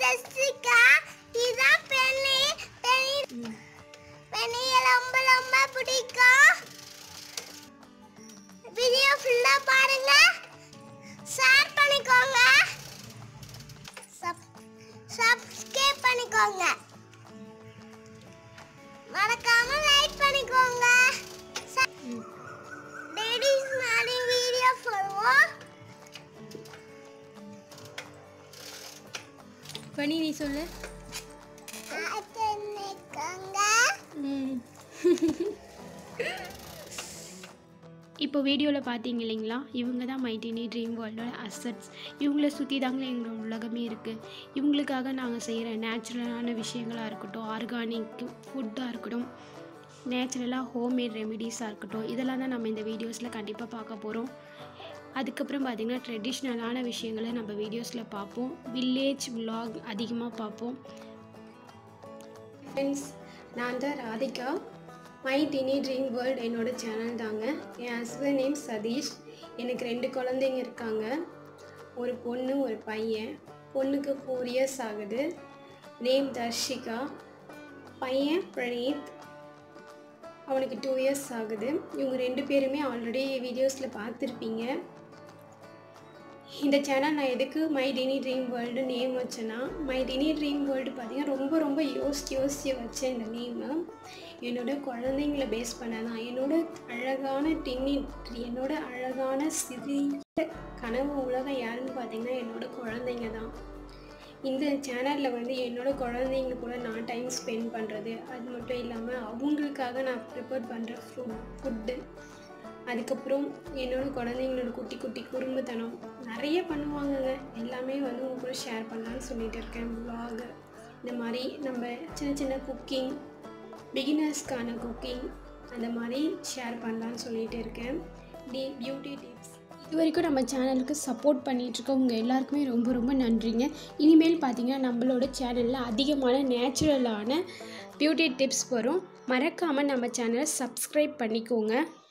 ஜஸ்டிகா இதான் பெண்ணி பெண்ணி பெண்ணிய ரொம்ப ரொம்ப பிடிக்கும் வீடியோ ஃபுல்லா பாருங்க ஷேர் பண்ணிக்கோங்க சப்ஸ்கிரைப் பண்ணிக்கோங்க மறக்காம லைக் பண்ணிக்கோங்க லேடிஸ் மாதிரி வீடியோ போடுவோம் பனி நீ சொல்லு பண்ணிக்கோங்க இப்போ வீடியோவில் பார்த்தீங்க இல்லைங்களா இவங்க தான் மைட்டினி ட்ரீம் வேர்ல்டோட அசட்ஸ் இவங்கள சுற்றி தாங்க எங்களோட உலகமே இருக்குது இவங்களுக்காக நாங்கள் செய்கிற நேச்சுரலான விஷயங்களாக இருக்கட்டும் ஆர்கானிக் ஃபுட்டாக இருக்கட்டும் நேச்சுரலாக ஹோம்மேட் ரெமிடிஸாக இருக்கட்டும் இதெல்லாம் தான் நம்ம இந்த வீடியோஸில் கண்டிப்பாக பார்க்க போகிறோம் அதுக்கப்புறம் பார்த்திங்கன்னா ட்ரெடிஷ்னலான விஷயங்களை நம்ம வீடியோஸில் பார்ப்போம் வில்லேஜ் vlog அதிகமாக பார்ப்போம் ஃப்ரெண்ட்ஸ் நான் தான் Radhika my tiny dream world என்னோட சேனல் தாங்க என் ஹஸ்பண்ட் நேம் சதீஷ் எனக்கு ரெண்டு குழந்தைங்க இருக்காங்க ஒரு பொண்ணு ஒரு பையன் பொண்ணுக்கு ஃபோர் இயர்ஸ் ஆகுது நேம் தர்ஷிகா பையன் பிரணீத் அவனுக்கு டூ இயர்ஸ் ஆகுது இவங்க ரெண்டு பேருமே ஆல்ரெடி வீடியோஸில் பார்த்துருப்பீங்க இந்த சேனல் நான் எதுக்கு my tiny dream world name வச்சேன்னா மை டினி ட்ரீம் வேர்ல்டு பார்த்தீங்கன்னா ரொம்ப ரொம்ப யோசிச்சு யோசிச்சு வச்சேன் இந்த நேமை என்னோட குழந்தைங்கள பேஸ் பண்ண தான் என்னோட அழகான டின்னி என்னோட அழகான சிறிய கனவு உலகம் யாருன்னு பார்த்தீங்கன்னா என்னோட குழந்தைங்க தான் இந்த சேனலில் வந்து என்னோட குழந்தைங்க கூட நான் டைம் ஸ்பெண்ட் பண்ணுறது அது மட்டும் இல்லாமல் அவங்களுக்காக நான் ப்ரிப்பேர் பண்ணுற ஃபுட் ஃபுட்டு அதுக்கப்புறம் என்னோட குழந்தைங்களோட குட்டி குட்டி குறும்புத்தனம் நிறைய பண்ணுவாங்கங்க எல்லாமே வந்து உங்க கூட ஷேர் பண்ணலான்னு சொல்லிட்டு இருக்கேன் vlog இந்த மாதிரி நம்ம சின்ன சின்ன குக்கிங் பிகினர்ஸ்க்கான குக்கிங் அந்த மாதிரி ஷேர் பண்ணலான்னு சொல்லிட்டு இருக்கேன் டி பியூட்டி டிப்ஸ் இது வரைக்கும் நம்ம சேனலுக்கு சப்போர்ட் பண்ணிகிட்ருக்கவங்க எல்லாருக்குமே ரொம்ப ரொம்ப நன்றிங்க இனிமேல் பார்த்தீங்கன்னா நம்மளோட சேனலில் அதிகமான நேச்சுரலான பியூட்டி டிப்ஸ் வரும் மறக்காமல் நம்ம சேனலை சப்ஸ்கிரைப் பண்ணிக்கோங்க